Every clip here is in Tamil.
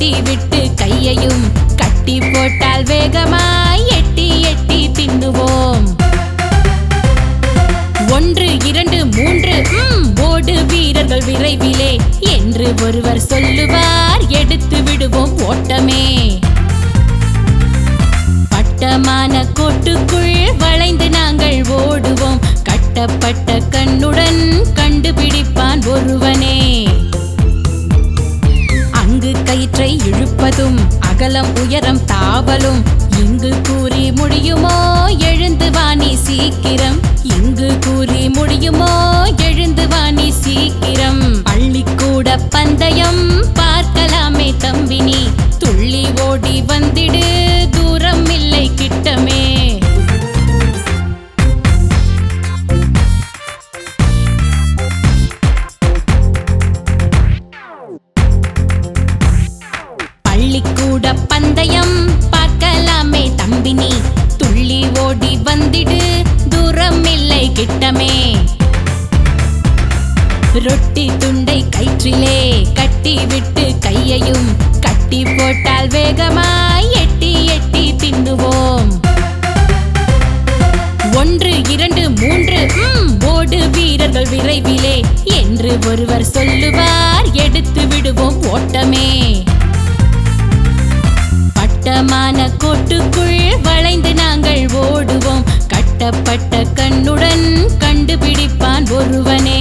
கட்டி விட்டு கையையும் கட்டி போட்டால் வேகமாய் எட்டி எட்டி தின்னுவோம் ஒன்று இரண்டு மூன்று ம், ஓடு வீரர்கள் விரைவிலே என்று ஒருவர் சொல்லுவார் எடுத்து விடுவோம் ஓட்டமே பட்டமான கோட்டுக்குள் வளைந்து நாங்கள் ஓடுவோம் கட்டப்பட்ட கண்ணுடன் கண்டுபிடிப்பான் ஒருவனே அங்கு கயிற்றை இழுப்பதும் அகலம் உயரம் தாவலும் இங்கு கூறி முடியுமோ எழுந்து வாணி சீக்கிரம் இங்கு கூறி முடியுமோ எழுந்து வாணி சீக்கிரம் பள்ளிக்கூட பந்தயம் பார்க்கலாமே தம்பினி துள்ளி ஓடி வந்திடு தூரம் இல்லை கிட்டமே பள்ளிக்கூட பந்தயம் பார்க்கலாமே தம்பினி துள்ளி ஓடி வந்திடு தூரம் இல்லை கிட்டமே ரொட்டி துண்டை கயிற்றிலே கட்டி விட்டு கையையும் கட்டி போட்டால் வேகமாய் எட்டி எட்டி தின்னுவோம் ஒன்று இரண்டு மூன்று ம், ஓடு வீரர்கள் விரைவிலே என்று ஒருவர் சொல்லுவார் எடுத்து விடுவோம் ஓட்டமே பட்டமான கோட்டுக்குள் வளைந்து நாங்கள் ஓடுவோம் கட்டப்பட்ட கண்ணுடன் கண்டுபிடிப்பான் ஒருவனே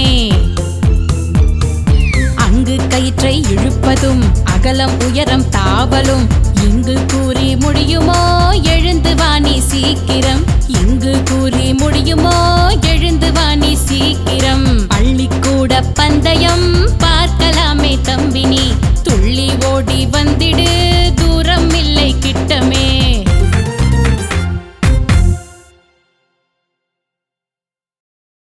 அங்கு கயிற்றை இழுப்பதும் அகலம் உயரம் தாவலும் இங்கு கூறி முடியுமோ எழுந்து வாணி சீக்கிரம் இங்கு கூறி முடியுமோ எழுந்து வாணி சீக்கிரம் பள்ளிக்கூட பந்தயம்